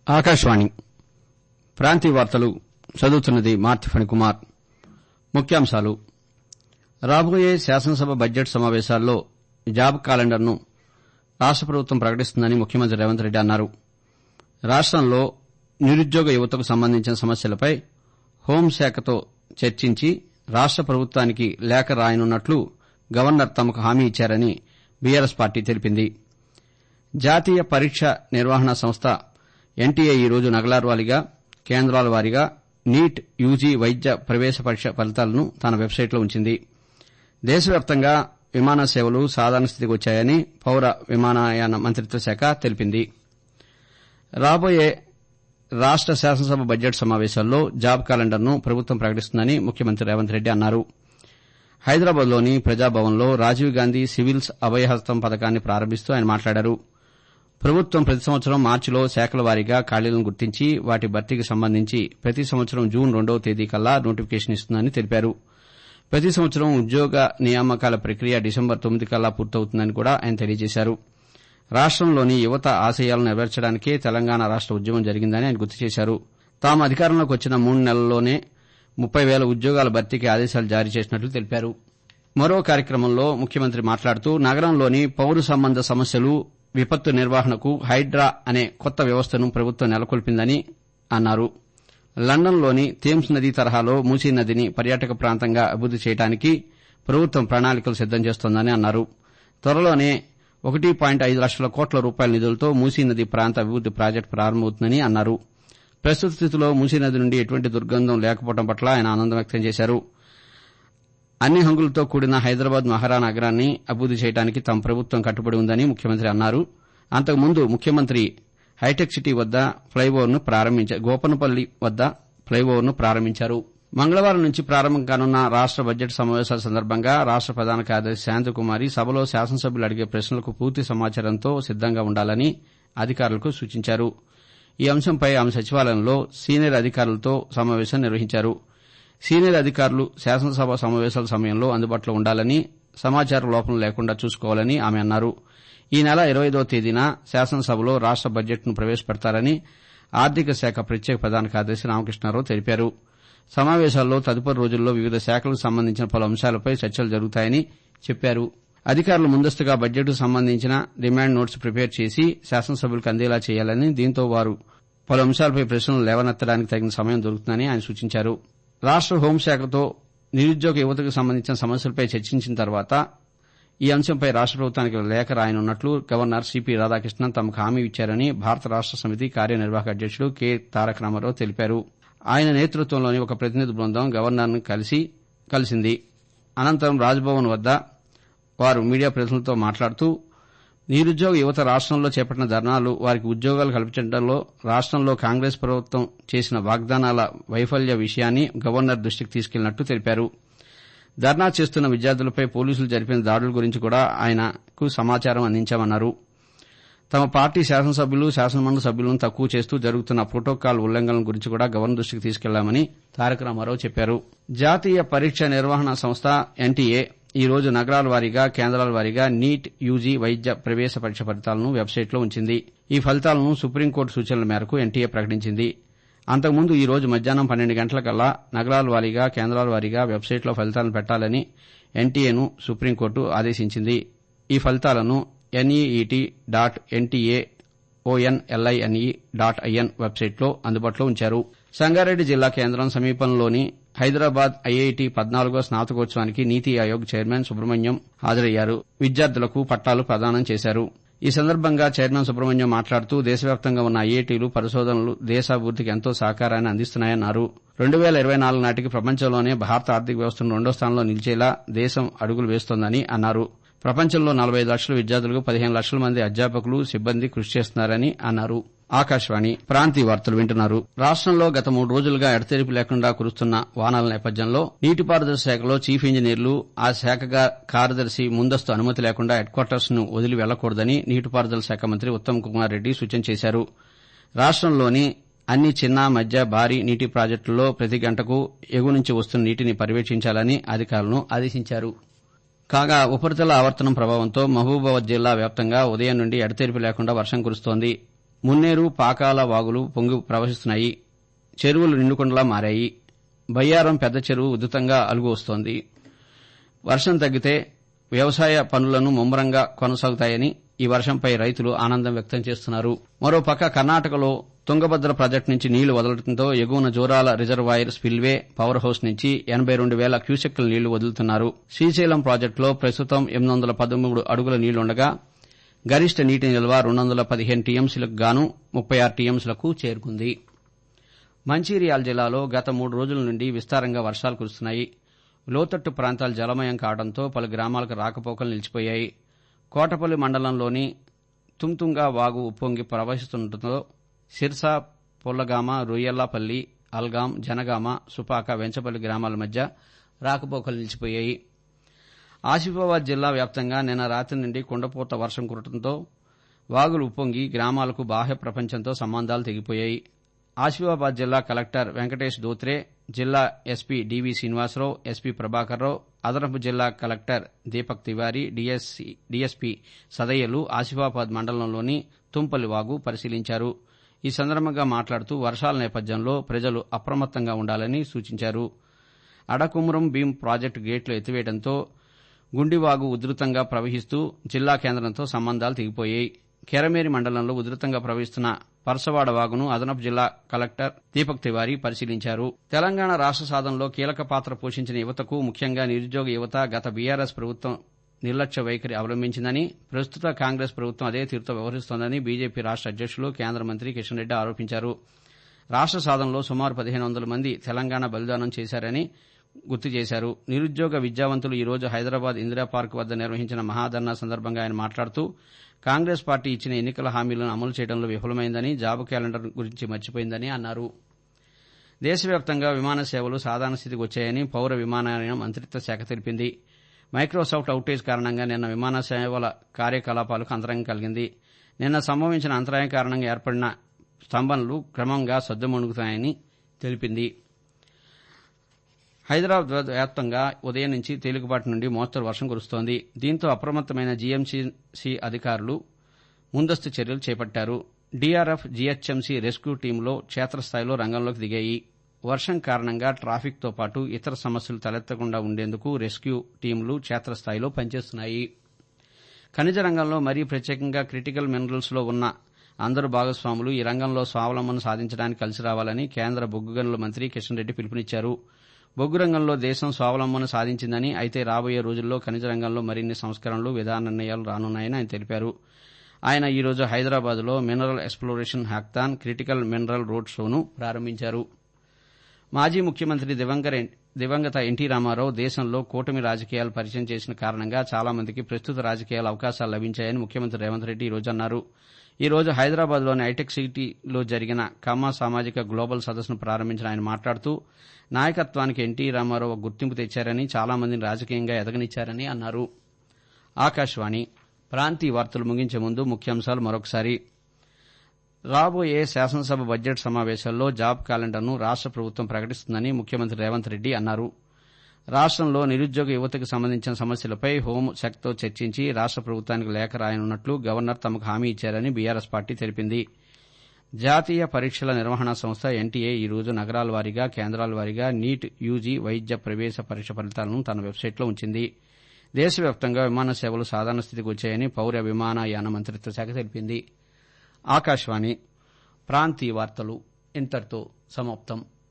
ఆకాశవాణి ప్రాంతీయ వార్తలు చదువుతున్నది మార్తి ఫణికుమార్ ముఖ్యాంశాలు రాబోయే శాసనసభ బడ్జెట్ సమావేశాల్లో జాబ్ క్యాలెండర్ను రాష్ట ప్రభుత్వం ప్రకటిస్తుందని ముఖ్యమంత్రి రేవంత్ రెడ్డి అన్నారు రాష్టంలో నిరుద్యోగ యువతకు సంబంధించిన సమస్యలపై హోంశాఖతో చర్చించి రాష్ట ప్రభుత్వానికి లేఖ రాయనున్నట్లు గవర్నర్ తమకు హామీ ఇచ్చారని బీఆర్ఎస్ పార్టీ తెలిపింది జాతీయ పరీక్ష నిర్వహణ సంస్థ ఎన్టీఏ ఈ రోజు నగరాల వారీగా కేంద్రాల వారీగా నీట్ యూజీ వైద్య ప్రవేశ పరీక్ష ఫలితాలను తన వెబ్సైట్లో ఉంచింది దేశవ్యాప్తంగా విమాన సేవలు సాధారణ స్థితికి వచ్చాయని పౌర విమానయాన మంత్రిత్వ శాఖ తెలిపింది రాబోయే రాష్ట శాసనసభ బడ్జెట్ సమావేశాల్లో జాబ్ క్యాలెండర్ను ప్రభుత్వం ప్రకటిస్తుందని ముఖ్యమంత్రి రేవంత్ రెడ్డి అన్నారు హైదరాబాద్లోని ప్రజాభవన్లో రాజీవ్ గాంధీ సివిల్స్ అభయహస్తం పథకాన్ని ప్రారంభిస్తూ ఆయన మాట్లాడారు ప్రభుత్వం ప్రతి సంవత్సరం మార్చిలో శాఖల వారీగా ఖాళీలను గుర్తించి వాటి భర్తీకి సంబంధించి ప్రతి సంవత్సరం జూన్ రెండవ తేదీ కల్లా నోటిఫికేషన్ ఇస్తుందని తెలిపారు ప్రతి సంవత్సరం ఉద్యోగ నియామకాల ప్రక్రియ డిసెంబర్ తొమ్మిది కల్లా పూర్తవుతుందని కూడా ఆయన తెలియజేశారు రాష్టంలోని యువత ఆశయాలను నెరవేర్చడానికే తెలంగాణ రాష్ట ఉద్యమం జరిగిందని ఆయన గుర్తు చేశారు తాము అధికారంలోకి వచ్చిన మూడు నెలల్లోనే ముప్పై వేల ఉద్యోగాల భర్తీకి ఆదేశాలు జారీ చేసినట్లు తెలిపారు మరో కార్యక్రమంలో ముఖ్యమంత్రి మాట్లాడుతూ నగరంలోని పౌర సంబంధ సమస్యలు విపత్తు నిర్వహణకు హైడ్రా అనే కొత్త వ్యవస్థను ప్రభుత్వం నెలకొల్పిందని అన్నారు లండన్లోని థేమ్స్ నదీ తరహాలో మూసీ నదిని పర్యాటక ప్రాంతంగా అభివృద్ది చేయడానికి ప్రభుత్వం ప్రణాళికలు సిద్దం చేస్తోందని అన్నారు త్వరలోనే ఒకటి పాయింట్ ఐదు లక్షల కోట్ల రూపాయల నిధులతో మూసీ నది ప్రాంత అభివృద్ది ప్రాజెక్టు ప్రారంభమవుతుందని అన్నారు ప్రస్తుత స్థితిలో మూసీ నది నుండి ఎటువంటి దుర్గంధం లేకపోవడం పట్ల ఆయన ఆనందం వ్యక్తం చేశారు అన్ని హంగులతో కూడిన హైదరాబాద్ మహారా నగరాన్ని అభివృద్ది చేయడానికి తమ ప్రభుత్వం కట్టుబడి ఉందని ముఖ్యమంత్రి అన్నారు అంతకుముందు ముఖ్యమంత్రి హైటెక్ సిటీ వద్ద ఫ్లైఓవర్ను ప్రారంభించారు గోపనపల్లి వద్ద ఫ్లైఓవర్ను ప్రారంభించారు మంగళవారం నుంచి ప్రారంభం కానున్న రాష్ట బడ్జెట్ సమావేశాల సందర్భంగా రాష్ట ప్రధాన కార్యదర్శి శాంతకుమారి సభలో శాసనసభ్యులు అడిగే ప్రశ్నలకు పూర్తి సమాచారంతో సిద్దంగా ఉండాలని అధికారులకు సూచించారు ఈ అంశంపై ఆమె సచివాలయంలో సీనియర్ అధికారులతో సమావేశం నిర్వహించారు సీనియర్ అధికారులు శాసనసభ సమావేశాల సమయంలో అందుబాటులో ఉండాలని సమాచార లోపం లేకుండా చూసుకోవాలని ఆమె అన్నారు ఈ నెల ఇరవైదో తేదీన శాసనసభలో రాష్ట బడ్జెట్ను ప్రవేశపెడతారని ఆర్థిక శాఖ ప్రత్యేక ప్రధాన కార్యదర్శి రామకృష్ణారావు తెలిపారు సమావేశాల్లో తదుపరి రోజుల్లో వివిధ శాఖలకు సంబంధించిన పలు అంశాలపై చర్చలు జరుగుతాయని చెప్పారు అధికారులు ముందస్తుగా బడ్జెట్కు సంబంధించిన డిమాండ్ నోట్స్ ప్రిపేర్ చేసి శాసనసభ్యులకు అందేలా చేయాలని దీంతో వారు పలు అంశాలపై ప్రశ్నలు లేవనెత్తడానికి తగిన సమయం దొరుకుతుందని ఆయన సూచించారు రాష్ట హోంశాఖతో నిరుద్యోగ యువతకు సంబంధించిన సమస్యలపై చర్చించిన తర్వాత ఈ అంశంపై రాష్ట ప్రభుత్వానికి లేఖ రాయనున్నట్లు గవర్నర్ సిపి రాధాకృష్ణన్ తమకు హామీ ఇచ్చారని భారత రాష్ట సమితి కార్యనిర్వాహక అధ్యకుడు కె తారక రామారావు తెలిపారు ఆయన నేతృత్వంలోని ఒక ప్రతినిధి బృందం గవర్నర్ను కలిసి కలిసింది అనంతరం రాజ్భవన్ వద్ద వారు మీడియా ప్రతినిధులతో మాట్లాడుతూ నిరుద్యోగ యువత రాష్టంలో చేపట్టిన ధర్నాలు వారికి ఉద్యోగాలు కల్పించడంలో రాష్టంలో కాంగ్రెస్ ప్రభుత్వం చేసిన వాగ్దానాల వైఫల్య విషయాన్ని గవర్నర్ దృష్టికి తీసుకెళ్లినట్లు తెలిపారు ధర్నా చేస్తున్న విద్యార్థులపై పోలీసులు జరిపిన దాడుల గురించి కూడా ఆయనకు సమాచారం అందించామన్నారు తమ పార్టీ శాసనసభ్యులు శాసనమండలి సభ్యులను తక్కువ చేస్తూ జరుగుతున్న ప్రోటోకాల్ ఉల్లంఘనల గురించి కూడా గవర్నర్ దృష్టికి తీసుకెళ్లామని తారక రామారావు చెప్పారు జాతీయ పరీక్ష నిర్వహణ సంస్థ ఎన్టీఏ ఈ రోజు నగరాల వారీగా కేంద్రాల వారీగా నీట్ యూజీ వైద్య ప్రవేశ పరీక్ష ఫలితాలను వెబ్సైట్లో ఉంచింది ఈ ఫలితాలను సుప్రీంకోర్టు సూచనల మేరకు ఎన్టీఏ ప్రకటించింది అంతకుముందు ఈ రోజు మధ్యాహ్నం పన్నెండు గంటలకల్లా నగరాల వారీగా కేంద్రాల వారీగా వెబ్సైట్లో ఫలితాలను పెట్టాలని ఎన్టీఏను సుప్రీంకోర్టు ఆదేశించింది ఈ ఫలితాలను NEET dot NTA online dot IN వెబ్సైట్లో అందుబాటులో ఉంచారు సంగారెడ్డి జిల్లా కేంద్రం సమీపంలోని హైదరాబాద్ ఐఐటి పద్నాలుగో స్నాతకోత్సవానికి నీతి ఆయోగ్ చైర్మన్ సుబ్రహ్మణ్యం హాజరయ్యారు విద్యార్థులకు పట్టాలు ప్రదానం చేశారు ఈ సందర్భంగా చైర్మన్ సుబ్రహ్మణ్యం మాట్లాడుతూ దేశవ్యాప్తంగా ఉన్న ఐఐటీలు పరిశోధనలు దేశాభివృద్దికి ఎంతో సహకారాన్ని అందిస్తున్నాయన్నారు రెండు వేల ఇరవై నాలుగు నాటికి ప్రపంచంలోనే భారత ఆర్థిక వ్యవస్థను రెండో స్థానంలో నిలిచేలా దేశం అడుగులు వేస్తోందని అన్నారు ప్రపంచంలో నలభై ఐదు లక్షల విద్యార్థులకు పదిహేను లక్షల మంది అధ్యాపకులు సిబ్బంది కృషి చేస్తున్నారని అన్నారు ఆకాశవాణి ప్రాంతీయ వార్తలు వింటున్నారు రాష్టంలో గత మూడు రోజులుగా ఎడతెరిపి లేకుండా కురుస్తున్న వానాల నేపథ్యంలో నీటిపారుదల శాఖలో చీఫ్ ఇంజనీర్లు ఆ శాఖ కార్యదర్శి ముందస్తు అనుమతి లేకుండా హెడ్ క్వార్టర్స్ ను వదిలి వెళ్లకూడదని నీటిపారుదల శాఖ మంత్రి ఉత్తమ్ కుమార్ రెడ్డి సూచన చేశారు రాష్టంలోని అన్ని చిన్న మధ్య భారీ నీటి ప్రాజెక్టుల్లో ప్రతి గంటకు ఎగువ నుంచి వస్తున్న నీటిని పర్యవేక్షించాలని అధికారులను ఆదేశించారు కాగా ఉపరితల ఆవర్తనం ప్రభావంతో మహబూబాబాద్ జిల్లా వ్యాప్తంగా ఉదయం నుండి ఎడతెరిపి లేకుండా వర్షం కురుస్తోంది మున్నేరు పాకాల వాగులు పొంగి ప్రవహిస్తున్నాయి చెరువులు నిండుకుండలా మారాయి బయ్యారం పెద్ద చెరువు ఉధృతంగా అలుగు వస్తోంది వర్షం తగ్గితే వ్యవసాయ పనులను ముమ్మరంగా కొనసాగుతాయని ఈ వర్షంపై రైతులు ఆనందం వ్యక్తం చేస్తున్నారు మరోపక్క కర్ణాటకలో తుంగభద్ర ప్రాజెక్టు నుంచి నీళ్లు వదలడంతో ఎగువన Jurala reservoir spillway power house నుంచి ఎనబై రెండు వేల క్యూసెక్కుల నీళ్లు వదులుతున్నారు శ్రీశైలం ప్రాజెక్టులో ప్రస్తుతం ఎనిమిది వందల పదమూడు అడుగుల నీళ్లుండగా గరిష్ట నీటి నిల్వ రెండు వందల పదిహేను టీఎంసీలకు గాను ముప్పై ఆరు టీఎంసీలకు చేరుకుంది మంచిర్యాల జిల్లాలో గత మూడు రోజుల నుండి విస్తారంగా వర్షాలు కురుస్తున్నాయి లోతట్టు ప్రాంతాలు జలమయం కావడంతో పలు గ్రామాలకు రాకపోకలు నిలిచిపోయాయి కోటపల్లి మండలంలోని తుంతుంగా వాగు ఉప్పొంగి ప్రవహిస్తుండటంతో సిర్సా పొల్లగామ రొయ్యల్లాపల్లి అల్గాం జనగామ సుపాక వెంచపల్లి గ్రామాల మధ్య రాకపోకలు నిలిచిపోయాయి ఆసిఫాబాద్ జిల్లా వ్యాప్తంగా నిన్న రాత్రి నుండి కుండపోత వర్షం కురటంతో వాగులు ఉప్పొంగి గ్రామాలకు బాహ్య ప్రపంచంతో సంబంధాలు తెగిపోయాయి ఆసిఫాబాద్ జిల్లా కలెక్టర్ వెంకటేష్ దోత్రే జిల్లా SP DV Srinivasarao SP Prabhakarrao అదనపు జిల్లా కలెక్టర్ దీపక్ తివారీ డీఎస్పీ సదయ్యలు ఆసిఫాబాద్ మండలంలోని తుంపల్లి వాగు పరిశీలించారు ఈ సందర్భంగా మాట్లాడుతూ వర్షాల నేపథ్యంలో ప్రజలు అప్రమత్తంగా ఉండాలని సూచించారు అడకుమురం భీం ప్రాజెక్టు గేట్లు ఎత్తివేయడంతో గుండివాగు ఉధృతంగా ప్రవహిస్తూ జిల్లా కేంద్రంతో సంబంధాలు తెగిపోయాయి కెరమేరి మండలంలో ఉధృతంగా ప్రవహిస్తున్న పరసవాడ వాగును అదనపు జిల్లా కలెక్టర్ దీపక్ తివారీ పరిశీలించారు తెలంగాణ రాష్ట సాధనలో కీలక పాత్ర పోషించిన యువతకు ముఖ్యంగా నిరుద్యోగ యువత గత బీఆర్ఎస్ ప్రభుత్వం నిర్లక్ష్య వైఖరి అవలంబించిందని ప్రస్తుత కాంగ్రెస్ ప్రభుత్వం అదే తీరుతో వ్యవహరిస్తోందని బీజేపీ రాష్ట అధ్యక్షులు కేంద్ర మంత్రి కిషన్ రెడ్డి ఆరోపించారు రాష్ట సాధనలో సుమారు పదిహేను వందల మంది తెలంగాణ బలిదానం చేశారని గుర్తు చేశారు నిరుద్యోగ విద్యావంతులు ఈ రోజు హైదరాబాద్ ఇందిరా పార్క్ వద్ద నిర్వహించిన మహాధర్నా సందర్భంగా ఆయన మాట్లాడుతూ కాంగ్రెస్ పార్టీ ఇచ్చిన ఎన్నికల హామీలను అమలు చేయడంలో విఫలమైందని జాబ్ క్యాలెండర్ గురించి మర్చిపోయిందని అన్నారు దేశవ్యాప్తంగా విమాన సేవలు సాధారణ స్థితికి వచ్చాయని పౌర విమానయాన మంత్రిత్వ శాఖ తెలిపింది మైక్రోసాఫ్ట్ అవుటేజ్ కారణంగా నిన్న విమాన సేవల కార్యకలాపాలకు అంతరంగం కలిగింది నిన్న సంభవించిన అంతరాయం కారణంగా ఏర్పడిన స్తంభనలు క్రమంగా సద్దుమణుగుతాయని తెలిపింది హైదరాబాద్ వ్యాప్తంగా ఉదయం నుంచి తేలికపాటి నుండి మోస్తరు వర్షం కురుస్తోంది దీంతో అప్రమత్తమైన జీఎంసీ అధికారులు ముందస్తు చర్యలు చేపట్టారు డీఆర్ఎఫ్ జీహెచ్ఎంసీ రెస్క్యూ టీంలో క్షేత్రస్థాయిలో రంగంలోకి దిగాయి వర్షం కారణంగా ట్రాఫిక్తో పాటు ఇతర సమస్యలు తలెత్తకుండా ఉండేందుకు రెస్క్యూ టీంలు క్షేత్రస్థాయిలో పనిచేస్తున్నాయి ఖనిజ రంగంలో మరీ ప్రత్యేకంగా క్రిటికల్ మినరల్స్ లో ఉన్న అందరు భాగస్వాములు ఈ రంగంలో స్వావలంబన సాధించడానికి కలిసి రావాలని కేంద్ర బొగ్గు గనుల మంత్రి కిషన్ రెడ్డి పిలుపునిచ్చారు బొగ్గు రంగంలో దేశం స్వావలంబన సాధించిందని అయితే రాబోయే రోజుల్లో ఖనిజ రంగంలో మరిన్ని సంస్కరణలు విధాన నిర్ణయాలు రానున్నాయని ఆయన తెలిపారు ఆయన ఈ రోజు హైదరాబాద్లో mineral exploration hackathon critical mineral road షోను ప్రారంభించారు మాజీ ముఖ్యమంత్రి దివంగత ఎన్టీ రామారావు దేశంలో కూటమి రాజకీయాలు పరిచయం చేసిన కారణంగా చాలా మందికి ప్రస్తుత రాజకీయాల అవకాశాలు లభించాయని ముఖ్యమంత్రి రేవంత్ రెడ్డి ఈ రోజు అన్నారు ఈ రోజు హైదరాబాద్లోని హైటెక్ సిటీలో జరిగిన కమ్మ సామాజిక గ్లోబల్ సదస్సును ప్రారంభించిన ఆయన మాట్లాడుతూ నాయకత్వానికి ఎన్టీ రామారావు గుర్తింపు తెచ్చారని చాలా మందిని రాజకీయంగా ఎదగనిచ్చారని అన్నారు ఆకాశవాణి ప్రాంతీయ వార్తలు ముగించే ముందు ముఖ్యాంశాలు మరొకసారి రాబోయే శాసనసభ బడ్జెట్ సమావేశాల్లో జాబ్ క్యాలెండర్ను రాష్ట ప్రభుత్వం ప్రకటిస్తుందని ముఖ్యమంత్రి రేవంత్ రెడ్డి అన్నారు రాష్టంలో నిరుద్యోగ యువతకు సంబంధించిన సమస్యలపై హోంశాఖతో చర్చించి రాష్ట ప్రభుత్వానికి లేఖ రాయనున్నట్లు గవర్నర్ తమకు హామీ ఇచ్చారని బీఆర్ఎస్ పార్టీ తెలిపింది జాతీయ పరీక్షల నిర్వహణ సంస్థ ఎన్టీఏ ఈ రోజు నగరాల వారీగా కేంద్రాల వారీగా నీట్ యూజీ వైద్య ప్రవేశ పరీక్ష ఫలితాలను తన వెబ్సైట్లో ఉంచింది దేశవ్యాప్తంగా విమాన సేవలు సాధారణ స్థితికి వచ్చాయని పౌర విమానయాన మంత్రిత్వ శాఖ తెలిపింది ఆకాశవాణి ప్రాంతీయ వార్తలు ఇంతటితో సమాప్తం